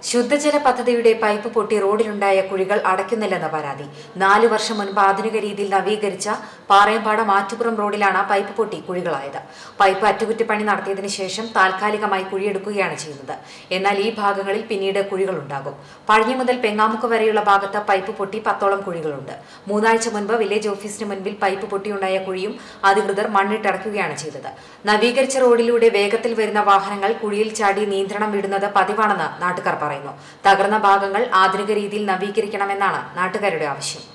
ശുദ്ധജല പദ്ധതിയുടെ പൈപ്പ് പൊട്ടി റോഡിലുണ്ടായ കുഴികൾ അടയ്ക്കുന്നില്ലെന്ന പരാതി നാലു വർഷം മുൻപ് ആധുനിക രീതിയിൽ നവീകരിച്ച പാറയമ്പാടം ആറ്റുപുറം റോഡിലാണ് പൈപ്പ് പൊട്ടി കുഴികളായത് പൈപ്പ് അറ്റകുറ്റപ്പണി നടത്തിയതിനു ശേഷം താൽക്കാലികമായി കുഴിയെടുക്കുകയാണ് ചെയ്യുന്നത് എന്നാൽ ഈ ഭാഗങ്ങളിൽ പിന്നീട് കുഴികളുണ്ടാകും പഴഞ്ഞി മുതൽ പെങ്ങാമുക്ക് വരെയുള്ള ഭാഗത്ത് പൈപ്പ് പൊട്ടി പത്തോളം കുഴികളുണ്ട് മൂന്നാഴ്ച മുൻപ് വില്ലേജ് ഓഫീസിന് മുൻപിൽ പൈപ്പ് പൊട്ടിയുണ്ടായ കുഴിയും അധികൃതർ മണ്ണിട്ടടക്കുകയാണ് ചെയ്തത് നവീകരിച്ച റോഡിലൂടെ വേഗത്തിൽ വരുന്ന വാഹനങ്ങൾ കുഴിയിൽ ചാടി നിയന്ത്രണം വിടുന്നത് പതിവാണെന്ന് നാട്ടുകാർ പറയുന്നു തകർന്ന ഭാഗങ്ങൾ ആധുനിക രീതിയിൽ നവീകരിക്കണമെന്നാണ് നാട്ടുകാരുടെ ആവശ്യം